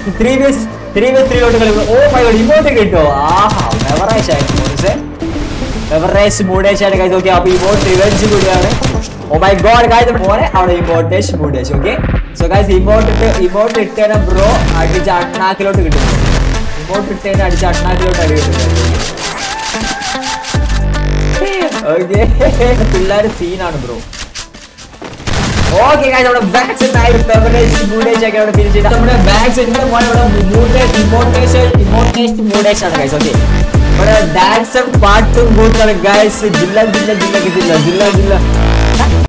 three vs three vs ത്രീയിലോട്ട് കളിക്കുന്നു oh my God emote കിട്ടോ ആഹാ മെവറൈസ് ആയിട്ട് മോണിസേ എവറേസ് മൂഡേഷ് ആണ് കൈസ് ഓക്കെ അപ്പൊ ഇമോട്ട് റിവെഞ്ച് കൂടിയാണ് ഓ മൈ ഗോഡ് കാര്യം പോലെ അവിടെ ഇമോട്ടേഷ് മൂഡേഷ് ഓക്കെ സോ ഗൈസ് ഇമോട്ട് ഇട്ട് ഇമോട്ട് ഇട്ടേനെ ബ്രോ അടിച്ച് അണ്ണാക്കിലോട്ട് കിട്ടും ഇമോട്ട് ഇട്ടേനെ അടിച്ച് അണ്ണാക്കിലോട്ട് അടി കിട്ടും ഓക്കെ പിള്ളേർ സീനാണ് ബ്രോ ഓക്കെ നമ്മുടെ ബാക്സ് മൂഡേജ് ഒക്കെ അവിടെ ഫിനിഷ് ചെയ്ത് നമ്മുടെ ബാക്സ് ഇവിടെ മോനെ ഇവിടെ മൂട്ടേജ് ഇമോട്ടേഷൻ ഇമോട്ടേഷൻ മൂഡേജ് ആണ് ഗൈസ് ഓക്കെ ഇവിടെ ഡാൻസും പാട്ടും കൂത്താണ് ഗൈസ് ജില്ല ജില്ല ജില്ല ജില്ല ജില്ല ജില്ല